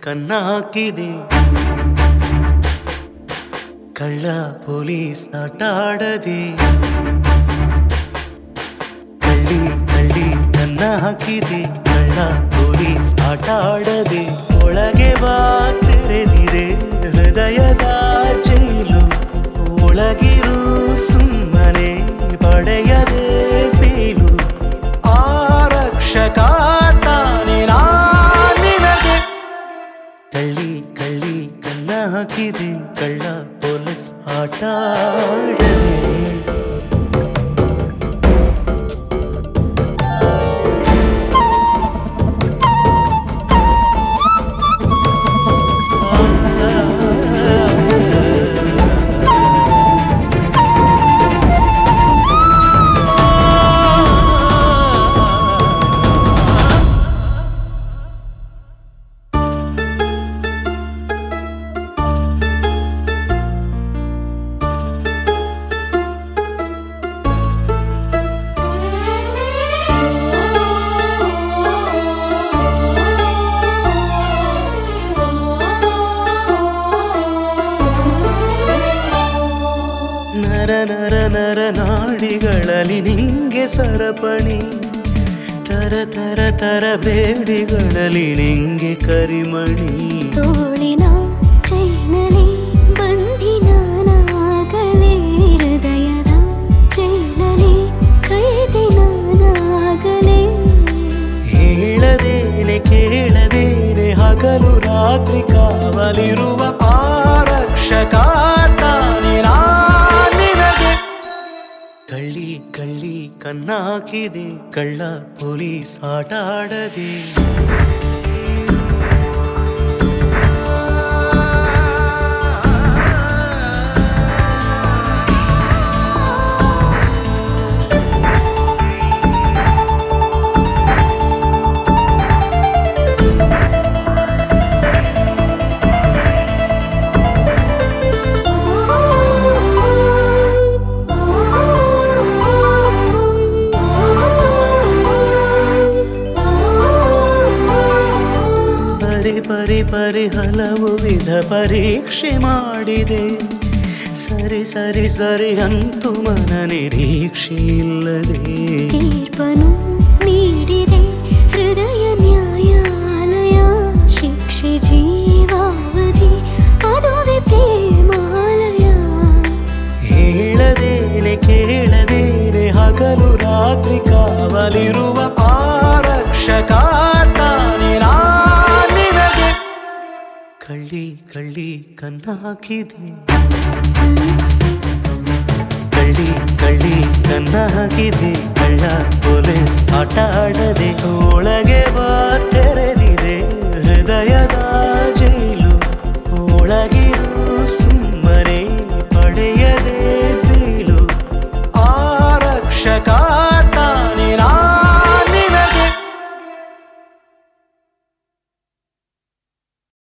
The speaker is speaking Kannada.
ಕನ್ನ ಹಾಕಿದೆ ಕಳ್ಳ ಪೊಲೀಸ್ ಆಟಾಡದೆ ಕಳ್ಳಿ ಕಳ್ಳಿ ಕನ್ನ ಹಾಕಿದೆ ಕಳ್ಳ ಪೊಲೀಸ್ ಆಟಾಡದೆ ಒಳಗೆ ಬಾ ತೆರೆದಿದೆ ಹೃದಯದ ಜೈಲು ಒಳಗಿರು ಸುಮ್ಮನೆ ಪಡೆಯದೆ ಬೀಲು ಆರಕ್ಷಕ ತಾನೆ ನಿನಗೆ ಕಳ್ಳಿ ಕಳ್ಳಿ ಕನ್ನ ಹಾಕಿದೆ ಕಳ್ಳ ಪೊಲೀಸ್ ಆಟ ಆಡದೆ ನರ ನರ ನರ ನಾಡಿಗಳಲ್ಲಿ ನಿಂಗೆ ಸರಪಣಿ ತರ ತರ ತರ ಬೇಡಿಗಳಲ್ಲಿ ನಿಂಗೆ ಕರಿಮಣಿ ತೋಳಿನ ಚೈನಲಿ ಬಂಧಿನಾನಾಗಲೇ ಹೃದಯದ ಚೈನಲಿ ಕೈದಿನಾನಾಗಲೇ ಹೇಳದೇನೆ ಕೇಳದೇನೆ ಹಗಲು ರಾತ್ರಿ ಕಾವಲಿರುವ ಆರಕ್ಷಕ ತಾನೆ ನಾನ್ ನಿನಗೆ ಕಳ್ಳಿ ಕಳ್ಳಿ ಕನ್ನ ಹಾಕಿದೆ ಕಳ್ಳ ಪೊಲೀಸ್ ಆಟ ಆಡದೆ ಪರಿ ಪರಿ ಪರಿ ಹಲವು ವಿಧ ಪರೀಕ್ಷೆ ಮಾಡಿದೆ ಸರಿ ಸರಿ ಸರಿ ಅಂತೂ ಮನ ನಿರೀಕ್ಷೆ ಇಲ್ಲದೆ ತೀರ್ಪನು ನೀಡಿದೆ ಹೃದಯ ನ್ಯಾಯಾಲಯ ಶಿಕ್ಷೆ ಜೀವಾವಧಿ ಅದುವೆ ಪ್ರೇಮಾಲಯ ಹೇಳದೇನೆ ಕೇಳದೇನೆ ಹಗಲು ರಾತ್ರಿ ಕಾವಲಿರುವ ಆರಕ್ಷಕ ತಾನೆ ನಾನ್ ನಿನಗೆ ಕಳ್ಳಿ ಕಳ್ಳಿ ಕನ್ನ ಹಾಕಿದೆ ಕಳ್ಳಿ ಕಳ್ಳಿ ಕನ್ನ ಹಾಕಿದೆ ಕಳ್ಳ ಪೊಲೀಸ್ ಆಟ ಆಡದೆ ಒಳಗೆ ಬಾ ತೆರೆದಿದೆ ಹೃದಯದ ಜೆ